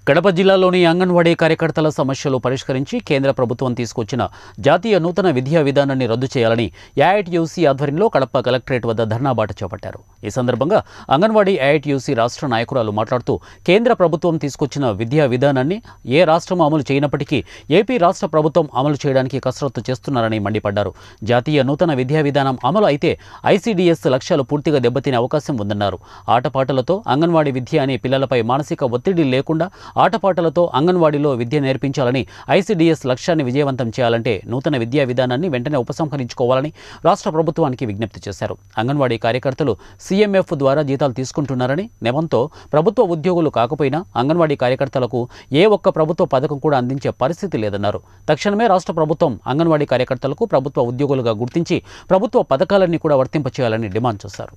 కడప జిల్లాలోని అంగన్వాడీ కార్యకర్తల సమస్యలు పరిష్కరించి కేంద్ర ప్రభుత్వం తీసుకొచ్చిన జాతీయ నూతన విద్యా విధానాన్ని రద్దు చేయాలని ఏఐటియూసీ ఆధ్వర్యంలో కడప కలెక్టరేట్ వద్ద ధర్నా బాట చేపట్టారు ఈ సందర్భంగా అంగన్వాడీ ఏఐటియూసీ రాష్ట్ర నాయకురాలు మాట్లాడుతూ కేంద్ర ప్రభుత్వం తీసుకొచ్చిన విద్యా విధానాన్ని ఏ రాష్ట్రం అమలు చేయనప్పటికీ ఏపీ రాష్ట్ర ప్రభుత్వం అమలు చేయడానికి కసరత్తు చేస్తున్నారని మండిపడ్డారు జాతీయ నూతన విద్యా విధానం అమలు అయితే ఐసీడీఎస్ లక్ష్యాలు పూర్తిగా దెబ్బతినే అవకాశం ఉందన్నారు ఆటపాటలతో అంగన్వాడీ విద్య అనే పిల్లలపై మానసిక ఒత్తిడి లేకుండా ఆటపాటలతో అంగన్వాడీలో విద్య నేర్పించాలని ఐసీడీఎస్ లక్ష్యాన్ని విజయవంతం చేయాలంటే నూతన విద్యా విధానాన్ని వెంటనే ఉపసంహరించుకోవాలని రాష్ట్ర ప్రభుత్వానికి విజ్ఞప్తి చేశారు అంగన్వాడీ కార్యకర్తలు సీఎంఎఫ్ ద్వారా జీతాలు తీసుకుంటున్నారని నెపంతో ప్రభుత్వ ఉద్యోగులు కాకపోయినా అంగన్వాడీ కార్యకర్తలకు ఏ ఒక్క ప్రభుత్వ పథకం కూడా అందించే పరిస్థితి లేదన్నారు తక్షణమే రాష్ట్ర ప్రభుత్వం అంగన్వాడీ కార్యకర్తలకు ప్రభుత్వ ఉద్యోగులుగా గుర్తించి ప్రభుత్వ పథకాలన్నీ కూడా వర్తింపచేయాలని డిమాండ్ చేశారు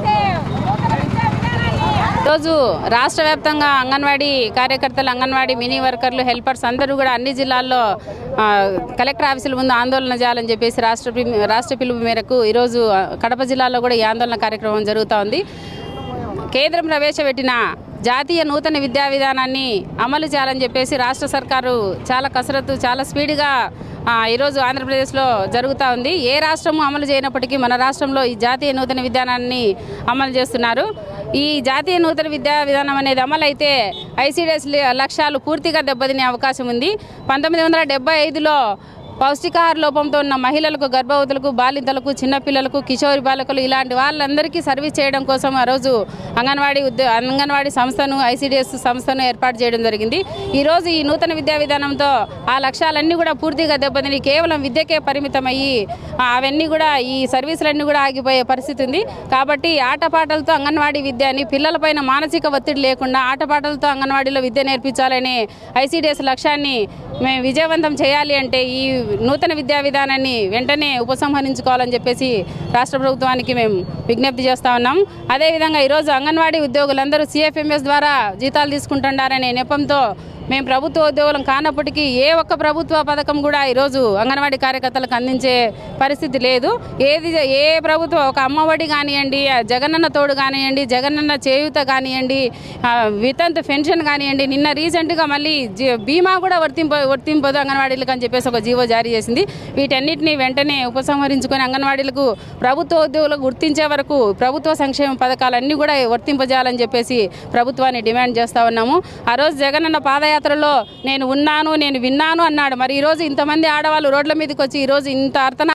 ఈరోజు రాష్ట్ర వ్యాప్తంగా అంగన్వాడీ కార్యకర్తలు అంగన్వాడీ మినీ వర్కర్లు హెల్పర్స్ అందరూ కూడా అన్ని జిల్లాల్లో ఆ, కలెక్టర్ ఆఫీసుల ముందు ఆందోళన చేయాలని చెప్పేసి రాష్ట్ర పి- రాష్ట్ర పిలుపు మేరకు ఈరోజు ఆ, కడప జిల్లాలో కూడా ఈ ఆందోళన కార్యక్రమం జరుగుతూ ఉంది కేంద్రం ప్రవేశపెట్టిన జాతీయ నూతన విద్యా విధానాన్ని అమలు చేయాలని చెప్పేసి రాష్ట్ర సర్కారు చాలా కసరత్తు చాలా స్పీడ్గా ఆ, ఈరోజు ఆంధ్రప్రదేశ్లో జరుగుతూ ఉంది ఏ రాష్ట్రము అమలు చేయనప్పటికీ మన రాష్ట్రంలో ఈ జాతీయ నూతన విధానాన్ని అమలు చేస్తున్నారు ఈ జాతీయ నూతన విద్యా విధానం అనేది అమలు అయితే ఐసీడీఎస్ లక్ష్యాలు పూర్తిగా దెబ్బతినే అవకాశం ఉంది పంతొమ్మిది వందల డెబ్బై ఐదులో పౌష్టికాహార లోపంతో ఉన్న మహిళలకు గర్భవతులకు బాలింతలకు చిన్నపిల్లలకు కిషోరి బాలకులు ఇలాంటి వాళ్ళందరికీ సర్వీస్ చేయడం కోసం ఆ రోజు అంగన్వాడీ ఉద్యో అంగన్వాడీ సంస్థను ఐసీడీఎస్ సంస్థను ఏర్పాటు చేయడం జరిగింది ఈరోజు ఈ నూతన విద్యా విధానంతో ఆ లక్ష్యాలన్నీ కూడా పూర్తిగా దెబ్బతిని కేవలం విద్యకే పరిమితమయ్యి ఆ, అవన్నీ కూడా ఈ సర్వీసులన్నీ కూడా ఆగిపోయే పరిస్థితి ఉంది కాబట్టి ఆటపాటలతో అంగన్వాడీ విద్యని పిల్లలపైన మానసిక ఒత్తిడి లేకుండా ఆటపాటలతో అంగన్వాడీలో విద్య నేర్పించాలనే ఐసీడీఎస్ లక్ష్యాన్ని మేము విజయవంతం చేయాలి అంటే ఈ నూతన విద్యా విధానాన్ని వెంటనే ఉపసంహరించుకోవాలని చెప్పేసి రాష్ట్ర ప్రభుత్వానికి మేము విజ్ఞప్తి చేస్తా ఉన్నాం అదేవిధంగా ఈరోజు అంగన్వాడీ ఉద్యోగులందరూ సిఎఫ్ఎంఎస్ ద్వారా జీతాలు తీసుకుంటున్నారనే నెపంతో మేము ప్రభుత్వ ఉద్యోగులం కానప్పటికీ ఏ ఒక్క ప్రభుత్వ పథకం కూడా ఈరోజు అంగన్వాడీ కార్యకర్తలకు అందించే పరిస్థితి లేదు ఏది ఏ ప్రభుత్వం ఒక అమ్మఒడి కానివ్వండి ఆ జగనన్న తోడు కానివ్వండి జగనన్న చేయూత కానివ్వండి ఆ, వితంతు పెన్షన్ కానివ్వండి నిన్న రీసెంట్గా మళ్ళీ జీ- బీమా కూడా వర్తింప వర్తింపదు అంగన్వాడీలకు అని చెప్పేసి ఒక జీవో జారీ చేసింది వీటన్నిటిని వెంటనే ఉపసంహరించుకొని అంగన్వాడీలకు ప్రభుత్వ ఉద్యోగులకు గుర్తించే వరకు ప్రభుత్వ సంక్షేమ పథకాలన్నీ కూడా వర్తింపజేయాలని చెప్పేసి ప్రభుత్వాన్ని డిమాండ్ చేస్తా ఉన్నాము ఆ రోజు జగనన్న పాదయాత్రలో నేను ఉన్నాను నేను విన్నాను అన్నాడు మరి ఈరోజు ఇంతమంది ఆడవాళ్ళు రోడ్ల మీదకి వచ్చి ఈరోజు ఇంత అర్థన